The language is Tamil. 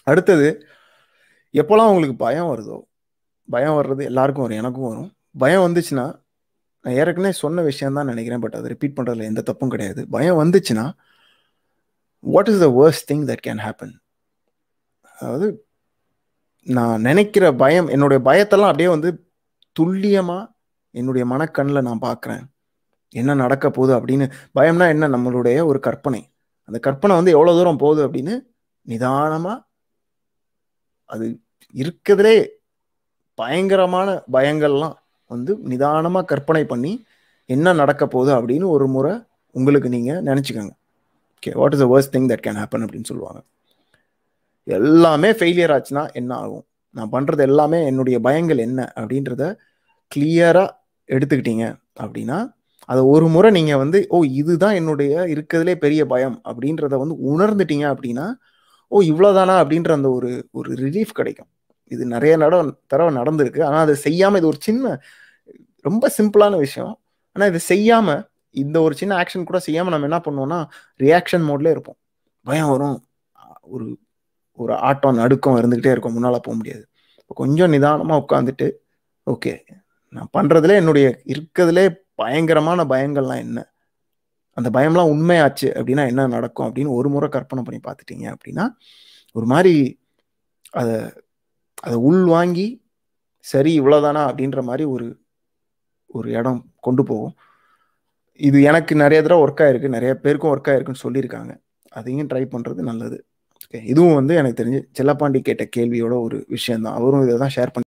அடுத்தது எப்போல்லாம் உங்களுக்கு பயம் வருதோ பயம் வர்றது எல்லாருக்கும் வரும் எனக்கும் வரும் பயம் வந்துச்சுன்னா நான் ஏற்கனவே சொன்ன விஷயம் தான் நினைக்கிறேன் பட் அதை ரிப்பீட் பண்ணுறதுல எந்த தப்பும் கிடையாது பயம் வந்துச்சுன்னா what is the worst thing that can happen அதாவது நான் நினைக்கிற பயம் என்னுடைய பயத்தெல்லாம் அப்படியே வந்து துல்லியமாக என்னுடைய மனக்கண்ணில் நான் பார்க்குறேன் என்ன நடக்க போகுது அப்படின்னு பயம்னா என்ன நம்மளுடைய ஒரு கற்பனை அந்த கற்பனை வந்து எவ்வளோ தூரம் போகுது அப்படின்னு நிதானமாக அது இருக்கிறதுலே பயங்கரமான பயங்கள்லாம் வந்து நிதானமாக கற்பனை பண்ணி என்ன நடக்க போகுது அப்படின்னு ஒரு முறை உங்களுக்கு நீங்கள் நினச்சிக்கோங்க okay what is the worst thing that can happen அப்படின்னு சொல்லுவாங்க எல்லாமே ஃபெயிலியர் ஆச்சுன்னா என்ன ஆகும் நான் பண்ணுறது எல்லாமே என்னுடைய பயங்கள் என்ன அப்படின்றத கிளியராக எடுத்துக்கிட்டீங்க அப்படின்னா அதை ஒரு முறை நீங்கள் வந்து ஓ இதுதான் என்னுடைய இருக்கிறதுலே பெரிய பயம் அப்படின்றத வந்து உணர்ந்துட்டீங்க அப்படின்னா ஓ இவ்வளோதானா அப்படின்ற அந்த ஒரு ஒரு ரிலீஃப் கிடைக்கும் இது நிறைய நட தடவை நடந்திருக்கு ஆனால் அதை செய்யாமல் இது ஒரு சின்ன ரொம்ப சிம்பிளான விஷயம் ஆனால் இதை செய்யாமல் இந்த ஒரு சின்ன ஆக்ஷன் கூட செய்யாமல் நம்ம என்ன பண்ணுவோம்னா ரியாக்ஷன் மோட்லேயே இருப்போம் பயம் வரும் ஒரு ஒரு ஆட்டம் நடுக்கம் இருந்துக்கிட்டே இருக்கும் முன்னால் போக முடியாது இப்போ கொஞ்சம் நிதானமாக உட்காந்துட்டு ஓகே நான் பண்ணுறதுல என்னுடைய இருக்கிறதுலே பயங்கரமான பயங்கள்லாம் என்ன அந்த பயம்லாம் உண்மையாச்சு அப்படின்னா என்ன நடக்கும் அப்படின்னு ஒரு முறை கற்பனை பண்ணி பார்த்துட்டீங்க அப்படின்னா ஒரு மாதிரி அதை அதை உள் வாங்கி சரி இவ்வளோதானா அப்படின்ற மாதிரி ஒரு ஒரு இடம் கொண்டு போகும் இது எனக்கு நிறைய தடவை ஒர்க் ஆயிருக்கு நிறைய பேருக்கும் ஒர்க் ஆயிருக்குன்னு சொல்லியிருக்காங்க அதையும் ட்ரை பண்ணுறது நல்லது ஓகே இதுவும் வந்து எனக்கு தெரிஞ்சு செல்லப்பாண்டி கேட்ட கேள்வியோட ஒரு விஷயம் தான் அவரும் இதை தான் ஷேர் பண்ணி